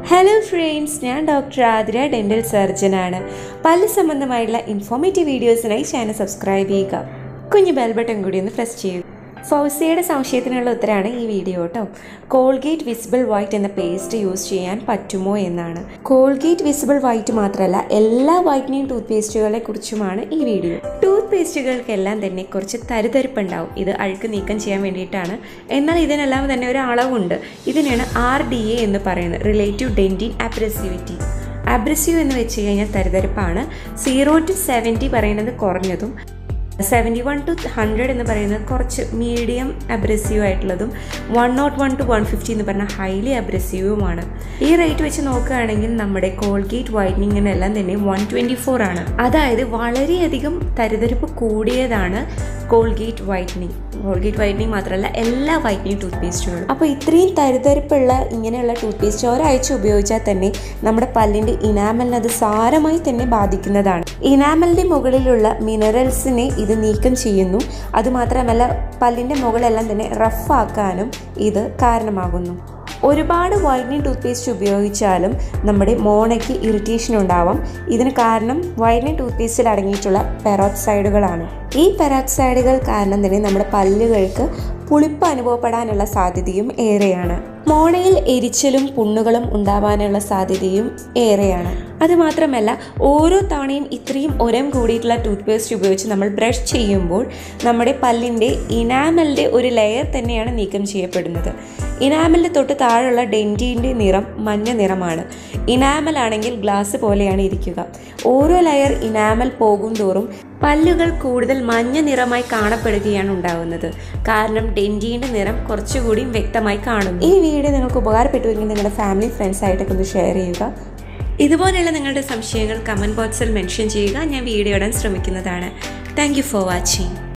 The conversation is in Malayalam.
ഹലോ ഫ്രണ്ട്സ് ഞാൻ ഡോക്ടർ ആതിര ഡെൻ്റൽ സർജനാണ് പല്ല് സംബന്ധമായിട്ടുള്ള ഇൻഫോർമേറ്റീവ് വീഡിയോസിനായി ചാനൽ സബ്സ്ക്രൈബ് ചെയ്യുക കുഞ്ഞു ബെൽ ബട്ടൺ കൂടി ഒന്ന് പ്രസ് ചെയ്യുക ഫൗസിയുടെ സംശയത്തിനുള്ള ഉത്തരമാണ് ഈ വീഡിയോ കേട്ടോ കോൾഗേറ്റ് വിസിബിൾ വൈറ്റ് എന്ന പേസ്റ്റ് യൂസ് ചെയ്യാൻ പറ്റുമോ എന്നാണ് കോൾഗേറ്റ് വിസിബിൾ വൈറ്റ് മാത്രമല്ല എല്ലാ വൈറ്റനിങ് ടൂത്ത് പേസ്റ്റുകളെ കുറിച്ചുമാണ് ഈ വീഡിയോ ടൂത്ത് പേസ്റ്റുകൾക്കെല്ലാം തന്നെ കുറച്ച് തരിതരിപ്പുണ്ടാവും ഇത് അഴുക്ക് നീക്കം ചെയ്യാൻ വേണ്ടിയിട്ടാണ് എന്നാൽ ഇതിനെല്ലാം തന്നെ ഒരു അളവുണ്ട് ഇതിനാണ് ആർ ഡി എ എന്ന് പറയുന്നത് റിലേറ്റീവ് ഡെൻറ്റിൻ അബ്രസീവിറ്റി അബ്രസീവ് എന്ന് വെച്ച് കഴിഞ്ഞാൽ തരിതരിപ്പാണ് സീറോ ടു സെവൻറ്റി പറയുന്നത് കുറഞ്ഞതും സെവൻറ്റി വൺ ടു ഹൺഡ്രഡ് എന്ന് പറയുന്നത് കുറച്ച് മീഡിയം അബ്രസീവ് ആയിട്ടുള്ളതും one nought one to one fifty എന്ന് പറഞ്ഞാൽ ഹൈലി അബ്രസീവുമാണ് ഈ റേറ്റ് വെച്ച് നോക്കുകയാണെങ്കിൽ നമ്മുടെ കോൾഗേറ്റ് വൈറ്റനിങ്ങിനെല്ലാം തന്നെ വൺ ട്വൻറ്റി ഫോർ ആണ് അതായത് വളരെയധികം തരിതരിപ്പ് കൂടിയതാണ് കോൾഗേറ്റ് വൈറ്റനിങ് കോൾഗേറ്റ് വൈറ്റനിങ് മാത്രമല്ല എല്ലാ വൈറ്റനിങ് ടൂത്ത് പേസ്റ്റുകളും അപ്പോൾ ഇത്രയും തരിതരിപ്പുള്ള ഇങ്ങനെയുള്ള ടൂത്ത് പേസ്റ്റ് ഒരാഴ്ച ഉപയോഗിച്ചാൽ തന്നെ നമ്മുടെ പല്ലിൻ്റെ ഇനാമലിനെ അത് സാരമായി തന്നെ ബാധിക്കുന്നതാണ് ഇനാമലിൻ്റെ മുകളിലുള്ള മിനറൽസിനെ ഇത് നീക്കം ചെയ്യുന്നു അതുമാത്രമല്ല പല്ലിൻ്റെ മുകളെല്ലാം തന്നെ റഫാക്കാനും ഇത് കാരണമാകുന്നു ഒരുപാട് വൈറ്റനിങ് ടൂത്ത് പേസ്റ്റ് ഉപയോഗിച്ചാലും നമ്മുടെ മോണയ്ക്ക് ഇറിറ്റേഷൻ ഉണ്ടാവാം ഇതിന് കാരണം വൈറ്റനിങ് ടൂത്ത് പേസ്റ്റിൽ അടങ്ങിയിട്ടുള്ള പെറോക്സൈഡുകളാണ് ഈ പെറോക്സൈഡുകൾ കാരണം തന്നെ നമ്മുടെ പല്ലുകൾക്ക് പുളിപ്പ് അനുഭവപ്പെടാനുള്ള സാധ്യതയും ഏറെയാണ് മോണയിൽ എരിച്ചിലും പുണ്ണുകളും ഉണ്ടാവാനുള്ള സാധ്യതയും ഏറെയാണ് അതുമാത്രമല്ല ഓരോ തവണയും ഇത്രയും ഉരം കൂടിയിട്ടുള്ള ടൂത്ത് പേസ്റ്റ് ഉപയോഗിച്ച് നമ്മൾ ബ്രഷ് ചെയ്യുമ്പോൾ നമ്മുടെ പല്ലിൻ്റെ ഇനാമലിൻ്റെ ഒരു ലെയർ തന്നെയാണ് നീക്കം ചെയ്യപ്പെടുന്നത് ഇനാമലിൻ്റെ തൊട്ട് താഴെയുള്ള ഡെൻറ്റീൻ്റെ നിറം മഞ്ഞ നിറമാണ് ഇനാമൽ ആണെങ്കിൽ ഗ്ലാസ് പോലെയാണ് ഇരിക്കുക ഓരോ ലെയർ ഇനാമൽ പോകും തോറും പല്ലുകൾ കൂടുതൽ മഞ്ഞ നിറമായി കാണപ്പെടുകയാണ് ഉണ്ടാകുന്നത് കാരണം ഡെൻറ്റീൻ്റെ നിറം കുറച്ചുകൂടി വ്യക്തമായി കാണുന്നു ഈ വീഡിയോ നിങ്ങൾക്ക് ഉപകാരപ്പെട്ടുവെങ്കിൽ നിങ്ങളുടെ ഫാമിലി ഫ്രണ്ട്സ് ആയിട്ടൊക്കെ ഒന്ന് ഷെയർ ചെയ്യുക ഇതുപോലെയുള്ള നിങ്ങളുടെ സംശയങ്ങൾ കമൻറ്റ് ബോക്സിൽ മെൻഷൻ ചെയ്യുക ഞാൻ വീഡിയോ ഇടാൻ ശ്രമിക്കുന്നതാണ് താങ്ക് ഫോർ വാച്ചിങ്